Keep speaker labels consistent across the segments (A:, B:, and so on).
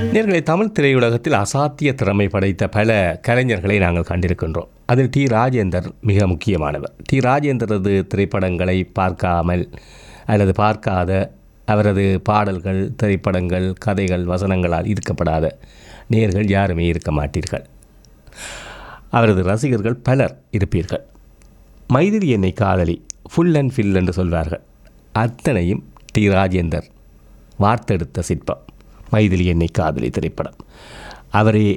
A: நேர்களை தமிழ் திரையுலகத்தில் அசாத்திய திறமை படைத்த பல கலைஞர்களை நாங்கள் கண்டிருக்கின்றோம் அதில் டி ராஜேந்தர் மிக முக்கியமானவர் டி ராஜேந்தரது திரைப்படங்களை பார்க்காமல் அல்லது பார்க்காத அவரது பாடல்கள் திரைப்படங்கள் கதைகள் வசனங்களால் ஈர்க்கப்படாத நேர்கள் யாருமே இருக்க மாட்டீர்கள் அவரது ரசிகர்கள் பலர் இருப்பீர்கள் மைதிலி என்னை காதலி ஃபுல் அண்ட் ஃபில் என்று சொல்வார்கள் அத்தனையும் டி ராஜேந்தர் வார்த்தெடுத்த சிற்பம் மைதிலி என்னை காதலி திரைப்படம் அவரே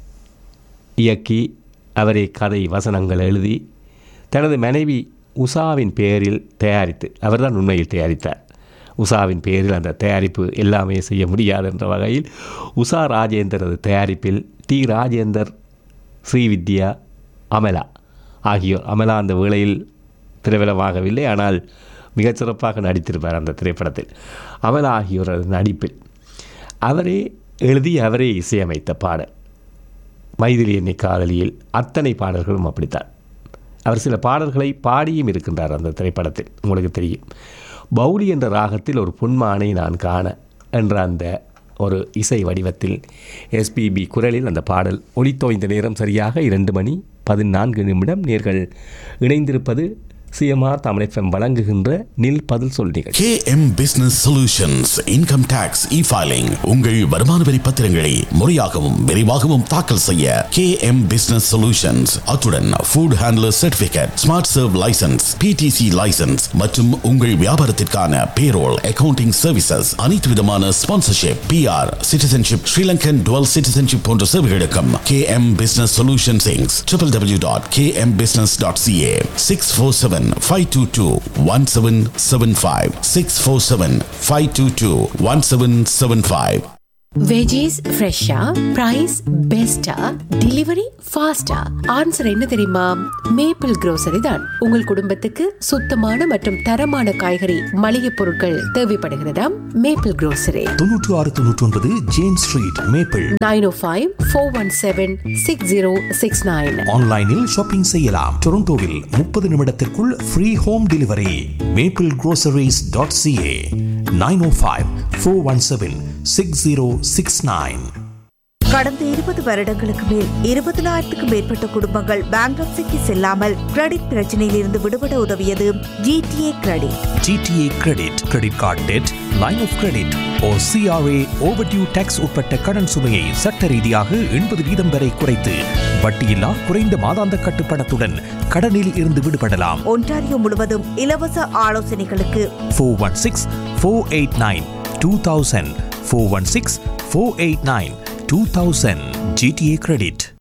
A: இயக்கி அவரே கதை வசனங்கள் எழுதி தனது மனைவி உஷாவின் பெயரில் தயாரித்து அவர்தான் உண்மையில் தயாரித்தார் உஷாவின் பெயரில் அந்த தயாரிப்பு எல்லாமே செய்ய முடியாது என்ற வகையில் உஷா ராஜேந்தரது தயாரிப்பில் டி ராஜேந்தர் ஸ்ரீவித்யா அமலா ஆகியோர் அமலா அந்த வேளையில் திரைவலமாகவில்லை ஆனால் மிகச் சிறப்பாக நடித்திருப்பார் அந்த திரைப்படத்தில் அமலா ஆகியோரது நடிப்பில் அவரே எழுதி அவரே இசையமைத்த பாடல் மைதிலி என்னை காதலியில் அத்தனை பாடல்களும் அப்படித்தான் அவர் சில பாடல்களை பாடியும் இருக்கின்றார் அந்த திரைப்படத்தில் உங்களுக்கு தெரியும் பௌலி என்ற ராகத்தில் ஒரு பொன்மானை நான் காண என்ற அந்த ஒரு இசை வடிவத்தில் எஸ்பிபி குரலில் அந்த பாடல் ஒளித்தோய்ந்த நேரம் சரியாக இரண்டு மணி பதினான்கு நிமிடம் நேர்கள் இணைந்திருப்பது சிஎம்ஆர் தமிழ் எஃப்எம் வழங்குகின்ற நில் பதில் சொல் நிகழ்ச்சி
B: KM Business Solutions Income Tax E-Filing உங்கள் வருமான வரி பத்திரங்களை முறையாகவும் விரைவாகவும் தாக்கல் செய்ய KM Business Solutions அத்துடன் Food Handler Certificate Smart Serve License PTC License மற்றும் உங்கள் வியாபாரத்திற்கான Payroll Accounting Services அனைத்து விதமான Sponsorship PR Citizenship Sri Lankan Dual Citizenship போன்ற சேவைகளுக்கும் KM Business Solutions Inc. www.kmbusiness.ca 647 522 1775 647 522 1775
C: veggies ஃப்ரெஷ்ஷா பிரைஸ் பெஸ்டா டெலிவரி ஃபாஸ்டா ஆன்சர் என்ன தெரியுமா மேப்பிள் grocery தான் உங்கள் குடும்பத்துக்கு சுத்தமான மற்றும் தரமான காய்கறி மளிகை பொருட்கள் தேவைப்படுகிறதா மேப்பிள் grocery
D: தொன்னூற்று ஆறு தொன்னூற்றி ஒன்பது James street Maple
C: nine O five four one seven six zero six nine
D: ஆன்லைனில் ஷாப்பிங் செய்யலாம் டொரண்டோவில் முப்பது நிமிடத்திற்குள் free home delivery Maple groceries.ca dot CA nine O five four one seven six zero six nine
E: கடந்த இருபது வருடங்களுக்கு மேல் இருபதனாயிரத்துக்கும் மேற்பட்ட குடும்பங்கள் பேங்க்ரப்சிக்கு செல்லாமல் கிரெடிட் பிரச்சனையில் இருந்து விடுபட உதவியது GTA credit
D: GTA credit credit card debt line of credit or CRA overdue tax உட்பட்ட கடன் சுமையை சட்ட ரீதியாக எண்பது வீதம் வரை குறைத்து வட்டியில்லா குறைந்த மாதாந்த கட்டுப்பணத்துடன் கடனில் இருந்து விடுபடலாம்
E: ஒன்டாரியோ முழுவதும் இலவச ஆலோசனைகளுக்கு
D: four one six four eight nine two thousand four one six four eight nine two thousand GTA credit